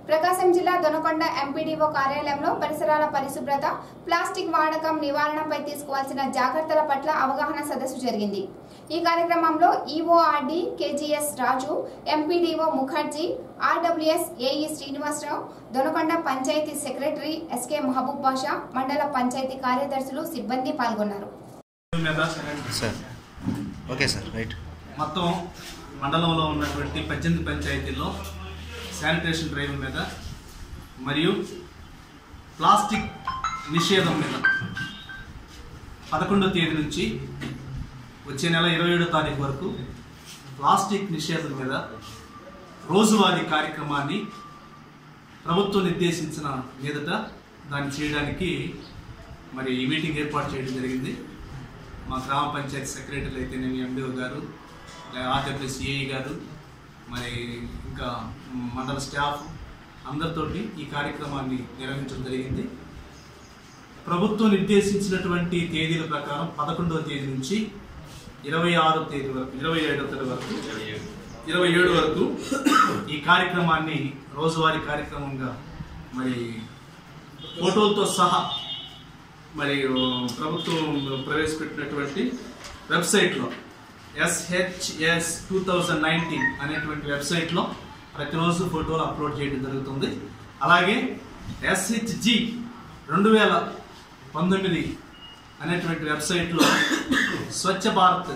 ప్రకాశం జిల్లా దొనకొండ ఎంపీడీఓ కార్యాలయంలో పరిసరాల పరిశుభ్రత ప్లాస్టిక్ వాడకం నివారణపై తీసుకోవాల్సిన జాగ్రత్తల పట్ల అవగాహన సదస్సు జరిగింది ఈ కార్యక్రమంలో EORD KGS Raju MPDO Mukherjee RWS AE Srinivasarao Donakonda panchayat secretary SK Mahaboob Basha మండల పంచాయతీ కార్యదర్శులు సిబ్బంది పాల్గొన్నారు మీద సార్ ఓకే సార్ రైట్ మొత్తం మండలంలో ఉన్నటువంటి పద్దెనిమిది పంచాయతీల్లో శానిటేషన్ డ్రైవ్ మీద మరియు ప్లాస్టిక్ నిషేధం మీద పదకొండో తేదీ నుంచి వచ్చే నెల ఇరవై ఏడో తారీఖు వరకు ప్లాస్టిక్ నిషేధం మీద రోజువారీ కార్యక్రమాన్ని ప్రభుత్వం నిర్దేశించిన మీదట దాన్ని చేయడానికి మరి ఈ మీటింగ్ ఏర్పాటు చేయడం జరిగింది మా గ్రామ పంచాయతీ సెక్రటరీ అయితేనేమి MDO garu RWS AE garu మరి ఇంకా మండల స్టాఫ్ అందరితోటి ఈ కార్యక్రమాన్ని నిర్వహించడం జరిగింది ప్రభుత్వం నిర్దేశించినటువంటి తేదీల ప్రకారం పదకొండవ తేదీ నుంచి ఇరవై ఆరో తేదీ వరకు ఇరవై ఏడవ తేదీ వరకు ఇరవై ఏడు వరకు ఈ కార్యక్రమాన్ని రోజువారీ కార్యక్రమంగా మరి ఫోటోలతో సహా మరి ప్రభుత్వం ప్రవేశపెట్టినటువంటి వెబ్సైట్లో ఎస్హెచ్ఎస్ టూ థౌజండ్ నైన్టీన్ అనేటువంటి వెబ్సైట్లో ప్రతిరోజు ఫోటోలు అప్లోడ్ చేయడం జరుగుతుంది అలాగే ఎస్హెచ్జి రెండు వేల పంతొమ్మిది అనేటువంటి వెబ్సైట్లో స్వచ్ఛ భారత్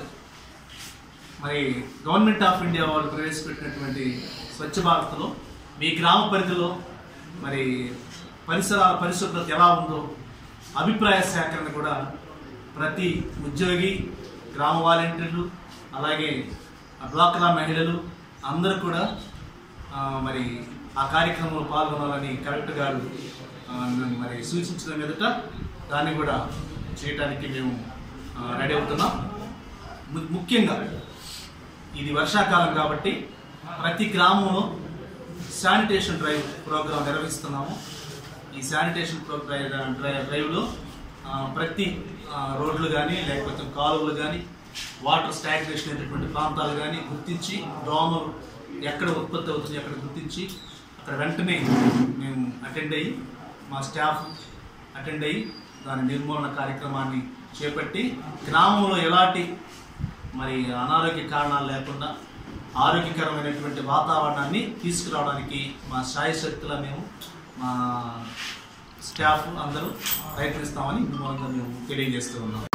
మరి గవర్నమెంట్ ఆఫ్ ఇండియా వాళ్ళు ప్రవేశపెట్టినటువంటి స్వచ్ఛ భారత్లో మీ గ్రామ పరిధిలో మరి పరిసరాల పరిశుభ్రత ఎలా ఉందో అభిప్రాయ సేకరణ కూడా ప్రతి ఉద్యోగి గ్రామ వాలంటీర్లు అలాగే డ్వాక్రా మహిళలు అందరూ కూడా ఆ, మరి ఆ కార్యక్రమంలో పాల్గొనాలని కలెక్టర్ గారు ఆ, మరి సూచించిన మీదట దాన్ని కూడా చేయడానికి మేము ఆ, రెడీ అవుతున్నాం ము- ముఖ్యంగా ఇది వర్షాకాలం కాబట్టి ప్రతి గ్రామంలో శానిటేషన్ డ్రైవ్ ప్రోగ్రాం నిర్వహిస్తున్నాము ఈ శానిటేషన్ ప్రో డ్రైవ్ డ్రైవ్- డ్రైవ్లో ఆ, ప్రతి ఆ, రోడ్లు కానీ లేకపోతే కాలువలు కానీ వాటర్ స్టాగ్నేషన్ అయినటువంటి ప్రాంతాలు కానీ గుర్తించి దోమలు ఎక్కడ ఉత్పత్తి అవుతుంది అక్కడ గుర్తించి అక్కడ వెంటనే మేము అటెండ్ అయ్యి మా స్టాఫ్ అటెండ్ అయ్యి దాని నిర్మూలన కార్యక్రమాన్ని చేపట్టి గ్రామంలో ఎలాంటి మరి అనారోగ్య కారణాలు లేకుండా ఆరోగ్యకరమైనటువంటి వాతావరణాన్ని తీసుకురావడానికి మా సాయి శక్తుల మేము మా స్టాఫ్ అందరూ ప్రయత్నిస్తామని ఈ మూలంగా మేము తెలియజేస్తూ ఉన్నాం